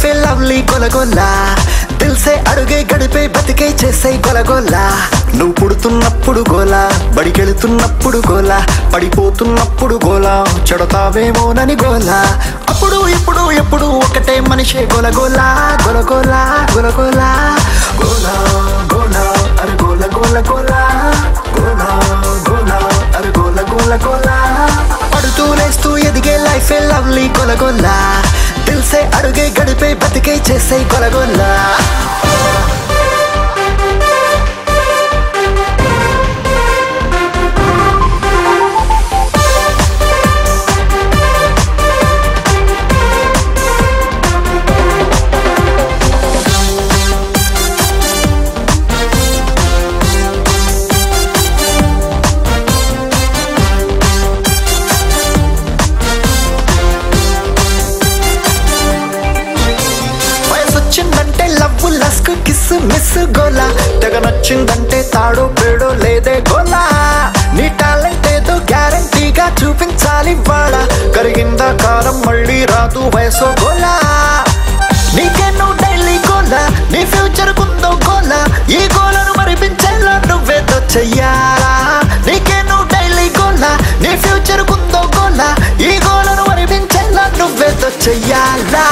life lovely గొలగొల్లా దిల్సే అడుగే గడిపే బతికే చేసే గొలగొల్లా నువ్వు పుడుతున్నప్పుడు గోలా బడికెళుతున్నప్పుడు గోలా పడిపోతున్నప్పుడు గోలా చెడతావేమోనని గోలా అప్పుడు ఇప్పుడు ఎప్పుడు ఒకటే మనిషే గొలగోలా గొలగోలా గొలగోలా గోలా గోలా అరే గోల గోల గోలా గోలా గోలా అరే గోల గోల గోలా పడుతూ లేస్తూ ఎదిగే లైఫ్ లవ్లీ గొలగొల్లా దిల్సే అడుగే గడిపే బతికే చేసే గొలగొల్లా వయసొచ్చిందంటే లవ్ లస్క్ కిస్ మిస్ గోలా తెగ నచ్చిందంటే తాడో పేడో లేదే గోలా నీ టాలెంట్ ఏదో గ్యారంటీగా చూపించాలి వాడా కరిగిందా కారం మళ్ళీ రాదు వయసో గోలా నీకే నువ్వు డైలీ గోలా నీ ఫ్యూచర్ కుందో గోలా ఈ గోలను మరిపించేలా నువ్వేదో చెయ్యాలా నీకే నువ్వు డైలీ గోలా నీ ఫ్యూచర్ కుందో గోలా ఈ గోలను మరిపించేలా నువ్వేదో చెయ్యాలా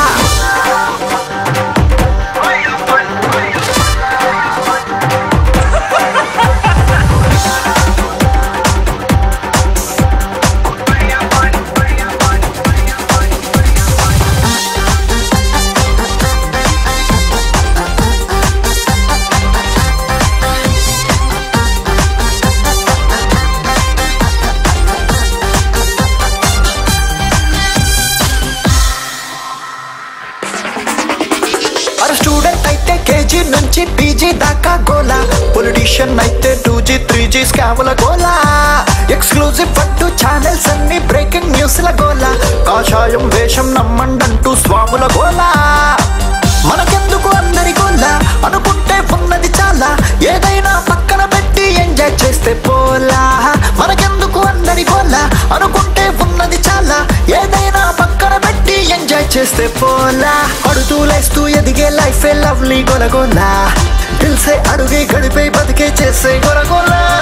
అరే స్టూడెంట్ అయితే కేజీ నుంచి పీజీ దాకా గోలా పొలిటీషియన్ అయితే టూ జీ త్రీ జీ స్కాముల గోలా ఎక్స్క్లూజివ్ పట్టు ఛానల్స్ అన్ని బ్రేకింగ్ న్యూస్ ల గోలా కాషాయం వేషం నమ్మండంటూ స్వాముల గోలా మనకెందుకు అందరి గోలా అనుకుంటే ఉన్నది చాలా ఏదైనా పక్కన పెట్టి ఎంజాయ్ చేస్తే పోలా మనకెందుకు అందరి గోలా అనుకుంటే ఉన్నది చాలా ఏదైనా పక్కన పెట్టి ఎంజాయ్ చేస్తే పోలా పడుతూ లేస్తూ ఎదిగే లైఫ్ లవ్లీ గొలగోలా దిల్సే అడుగే గడిపే బతికే చేసే గొలగోలా